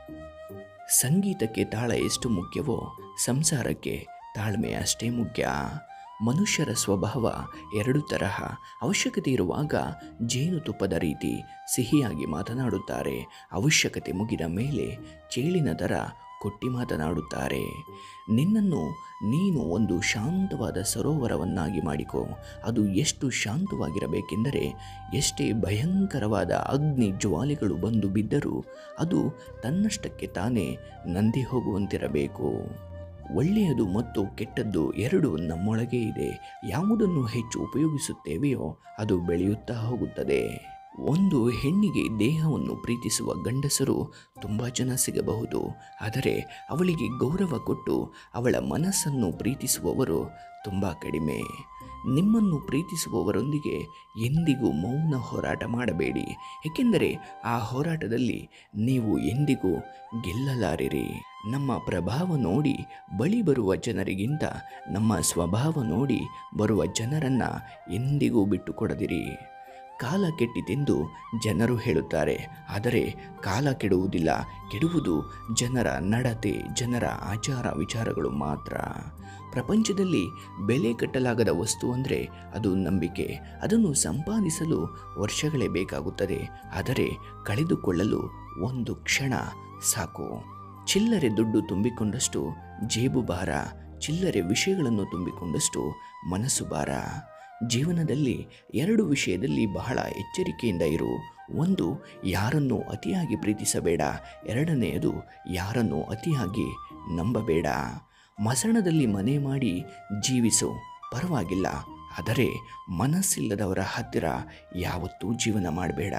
ಸಂಗೀತಕ್ಕೆ ತಾಳ ಎಷ್ಟು ಮುಖ್ಯವೋ ಸಂಸಾರಕ್ಕೆ ತಾಳ್ಮೆ ಅಷ್ಟೇ ಮುಖ್ಯ ಮನುಷ್ಯರ ಸ್ವಭಾವ ಎರಡು ತರಹ ಅವಶ್ಯಕತೆ ಇರುವಾಗ ಜೇನುತುಪ್ಪದ ರೀತಿ ಸಿಹಿಯಾಗಿ ಮಾತನಾಡುತ್ತಾರೆ ಅವಶ್ಯಕತೆ ಮುಗಿದ ಮೇಲೆ ಚೇಳಿನ ದರ ಕೊಟ್ಟಿ ಮಾತನಾಡುತ್ತಾರೆ ನಿನ್ನನ್ನು ನೀನು ಒಂದು ಶಾಂತವಾದ ಸರೋವರವನ್ನಾಗಿ ಮಾಡಿಕೊ ಅದು ಎಷ್ಟು ಶಾಂತವಾಗಿರಬೇಕೆಂದರೆ ಎಷ್ಟೇ ಭಯಂಕರವಾದ ಅಗ್ನಿ ಜ್ವಾಲೆಗಳು ಬಂದು ಬಿದ್ದರೂ ಅದು ತನ್ನಷ್ಟಕ್ಕೆ ತಾನೇ ನಂದಿ ಹೋಗುವಂತಿರಬೇಕು ಒಳ್ಳೆಯದು ಮತ್ತು ಕೆಟ್ಟದ್ದು ಎರಡು ನಮ್ಮೊಳಗೆ ಇದೆ ಯಾವುದನ್ನು ಹೆಚ್ಚು ಉಪಯೋಗಿಸುತ್ತೇವೆಯೋ ಅದು ಬೆಳೆಯುತ್ತಾ ಹೋಗುತ್ತದೆ ಒಂದು ಹೆಣ್ಣಿಗೆ ದೇಹವನ್ನು ಪ್ರೀತಿಸುವ ಗಂಡಸರು ತುಂಬ ಜನ ಸಿಗಬಹುದು ಆದರೆ ಅವಳಿಗೆ ಗೌರವ ಕೊಟ್ಟು ಅವಳ ಮನಸ್ಸನ್ನು ಪ್ರೀತಿಸುವವರು ತುಂಬ ಕಡಿಮೆ ನಿಮ್ಮನ್ನು ಪ್ರೀತಿಸುವವರೊಂದಿಗೆ ಎಂದಿಗೂ ಮೌನ ಹೋರಾಟ ಮಾಡಬೇಡಿ ಏಕೆಂದರೆ ಆ ಹೋರಾಟದಲ್ಲಿ ನೀವು ಎಂದಿಗೂ ಗೆಲ್ಲಲಾರಿರಿ ನಮ್ಮ ಪ್ರಭಾವ ನೋಡಿ ಬಳಿ ಬರುವ ಜನರಿಗಿಂತ ನಮ್ಮ ಸ್ವಭಾವ ನೋಡಿ ಬರುವ ಜನರನ್ನು ಎಂದಿಗೂ ಬಿಟ್ಟುಕೊಡದಿರಿ ಕಾಲ ಕೆಟ್ಟಿತೆಂದು ಜನರು ಹೇಳುತ್ತಾರೆ ಆದರೆ ಕಾಲ ಕೆಡುವುದಿಲ್ಲ ಕೆಡುವುದು ಜನರ ನಡತೆ ಜನರ ಆಚಾರ ವಿಚಾರಗಳು ಮಾತ್ರ ಪ್ರಪಂಚದಲ್ಲಿ ಬೆಲೆ ಕಟ್ಟಲಾಗದ ವಸ್ತು ಅಂದರೆ ಅದು ನಂಬಿಕೆ ಅದನ್ನು ಸಂಪಾದಿಸಲು ವರ್ಷಗಳೇ ಬೇಕಾಗುತ್ತದೆ ಆದರೆ ಕಳೆದುಕೊಳ್ಳಲು ಒಂದು ಕ್ಷಣ ಸಾಕು ಚಿಲ್ಲರೆ ದುಡ್ಡು ತುಂಬಿಕೊಂಡಷ್ಟು ಜೇಬು ಭಾರ ಚಿಲ್ಲರೆ ವಿಷಯಗಳನ್ನು ತುಂಬಿಕೊಂಡಷ್ಟು ಮನಸ್ಸು ಭಾರ ಜೀವನದಲ್ಲಿ ಎರಡು ವಿಷಯದಲ್ಲಿ ಬಹಳ ಎಚ್ಚರಿಕೆಯಿಂದ ಇರು ಒಂದು ಯಾರನ್ನು ಅತಿಯಾಗಿ ಪ್ರೀತಿಸಬೇಡ ಎರಡನೆಯದು ಯಾರನ್ನು ಅತಿಯಾಗಿ ನಂಬಬೇಡ ಮಸಣದಲ್ಲಿ ಮನೆ ಮಾಡಿ ಜೀವಿಸು ಪರವಾಗಿಲ್ಲ ಆದರೆ ಮನಸ್ಸಿಲ್ಲದವರ ಹತ್ತಿರ ಯಾವತ್ತೂ ಜೀವನ ಮಾಡಬೇಡ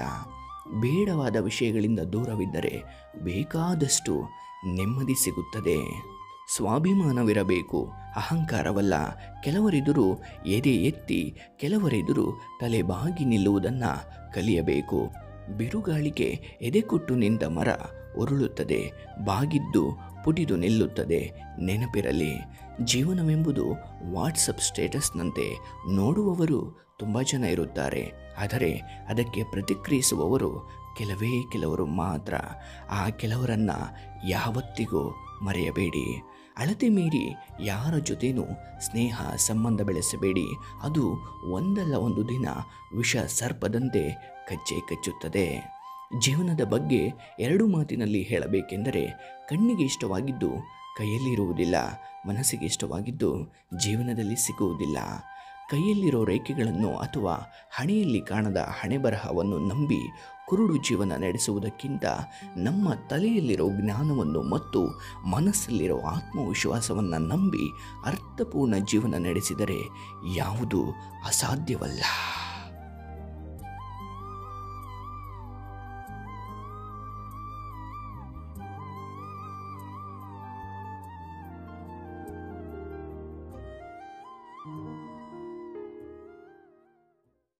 ಬೇಡವಾದ ವಿಷಯಗಳಿಂದ ದೂರವಿದ್ದರೆ ಬೇಕಾದಷ್ಟು ನೆಮ್ಮದಿ ಸಿಗುತ್ತದೆ ಸ್ವಾಭಿಮಾನವಿರಬೇಕು ಅಹಂಕಾರವಲ್ಲ ಕೆಲವರೆದುರು ಎದೆ ಎತ್ತಿ ಕೆಲವರೆದುರು ತಲೆ ಬಾಗಿ ನಿಲ್ಲುವುದನ್ನು ಕಲಿಯಬೇಕು ಬಿರುಗಾಳಿಗೆ ಎದೆ ಕೊಟ್ಟು ನಿಂತ ಮರ ಉರುಳುತ್ತದೆ ಬಾಗಿದ್ದು ಪುಟಿದು ನಿಲ್ಲುತ್ತದೆ ನೆನಪಿರಲಿ ಜೀವನವೆಂಬುದು ವಾಟ್ಸಪ್ ಸ್ಟೇಟಸ್ನಂತೆ ನೋಡುವವರು ತುಂಬ ಜನ ಇರುತ್ತಾರೆ ಆದರೆ ಅದಕ್ಕೆ ಪ್ರತಿಕ್ರಿಯಿಸುವವರು ಕೆಲವೇ ಕೆಲವರು ಮಾತ್ರ ಆ ಕೆಲವರನ್ನು ಯಾವತ್ತಿಗೂ ಮರೆಯಬೇಡಿ ಅಳತೆ ಮೀರಿ ಯಾರ ಜೊತೆನೂ ಸ್ನೇಹ ಸಂಬಂಧ ಬೆಳೆಸಬೇಡಿ ಅದು ಒಂದಲ್ಲ ಒಂದು ದಿನ ವಿಷ ಸರ್ಪದಂತೆ ಕಚ್ಚೆ ಕಚ್ಚುತ್ತದೆ ಜೀವನದ ಬಗ್ಗೆ ಎರಡು ಮಾತಿನಲ್ಲಿ ಹೇಳಬೇಕೆಂದರೆ ಕಣ್ಣಿಗೆ ಇಷ್ಟವಾಗಿದ್ದು ಕೈಯಲ್ಲಿರುವುದಿಲ್ಲ ಮನಸ್ಸಿಗೆ ಇಷ್ಟವಾಗಿದ್ದು ಜೀವನದಲ್ಲಿ ಸಿಗುವುದಿಲ್ಲ ಕೈಯಲ್ಲಿರೋ ರೇಖೆಗಳನ್ನು ಅಥವಾ ಹಣೆಯಲ್ಲಿ ಕಾಣದ ಹಣೆ ಬರಹವನ್ನು ನಂಬಿ ಕುರುಡು ಜೀವನ ನಡೆಸುವುದಕ್ಕಿಂತ ನಮ್ಮ ತಲೆಯಲ್ಲಿರೋ ಜ್ಞಾನವನ್ನು ಮತ್ತು ಮನಸ್ಸಲ್ಲಿರೋ ಆತ್ಮವಿಶ್ವಾಸವನ್ನು ನಂಬಿ ಅರ್ಥಪೂರ್ಣ ಜೀವನ ನಡೆಸಿದರೆ ಯಾವುದೂ ಅಸಾಧ್ಯವಲ್ಲ